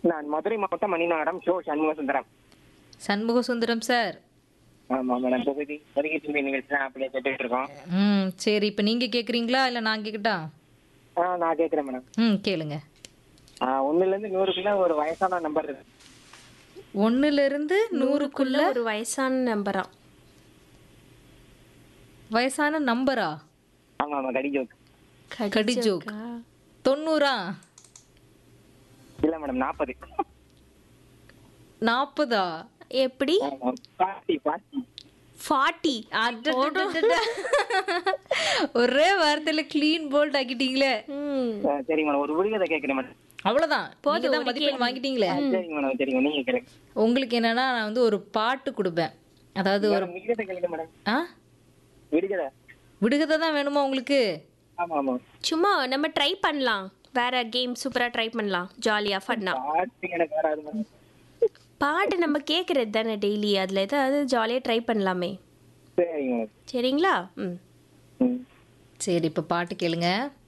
நான் மதுரை மாவட்டம் மணிநகரம் ஷோ சண்முக சுந்தரம் சண்முக சுந்தரம் சார் ஆமா மேடம் தொகுதி ஒதுக்கி திரும்பி நிகழ்ச்சி தான் அப்படியே கேட்டுட்டு இருக்கோம் ம் சரி இப்போ நீங்க கேக்குறீங்களா இல்ல நான் கேக்கட்டா ஆ நான் கேட்குறேன் மேடம் ம் கேளுங்க ஆ, ஒண்ணுல இருந்து நூறுக்குள்ள ஒரு வயசான நம்பர் இருக்கு ஒண்ணுல இருந்து நூறுக்குள்ள ஒரு வயசான நம்பரா வயசான நம்பரா ஆமா ஆமா கடி ஜோக் கடி ஜோக் தொண்ணூறா இல்ல மேடம் நாற்பது நாற்பதா எப்படி பாட்டி பாட்டி ஃபார்ட்டி அடடடடட. ஒரே வார்த்தையில க்ளீன் போல்ட் ஆக்கிட்டீங்களே ஆ, சரிங்க மேடம் ஒரு விடுகதை கேட்குறேன் மேடம் அவ்வளவுதான் நீங்க தான் மதிப்பெண் வாங்கிட்டீங்களே ஆ, சரிங்க மேடம் சரிங்க நீங்க கேளுங்க உங்களுக்கு என்னன்னா நான் வந்து ஒரு பாட்டு கொடுப்பேன் அதாவது ஒரு மேடம் விடுகதை கேளுங்க மேடம் ஆ விடுகதை விடுகதை தான் வேணுமா உங்களுக்கு ஆமா ஆமா சும்மா நம்ம ட்ரை பண்ணலாம் வேற கேம் சூப்பரா ட்ரை பண்ணலாம் ஜாலியா ஃபன்னா பாட்டு எனக்கு வராது மேடம் பாட்டு நம்ம கேட்கறது தானே டெய்லி அதுல ஏதாவது ஜாலியா ட்ரை பண்ணலாமே சரிங்க மேடம் சரிங்களா ம் ம் சரி இப்ப பாட்டு கேளுங்க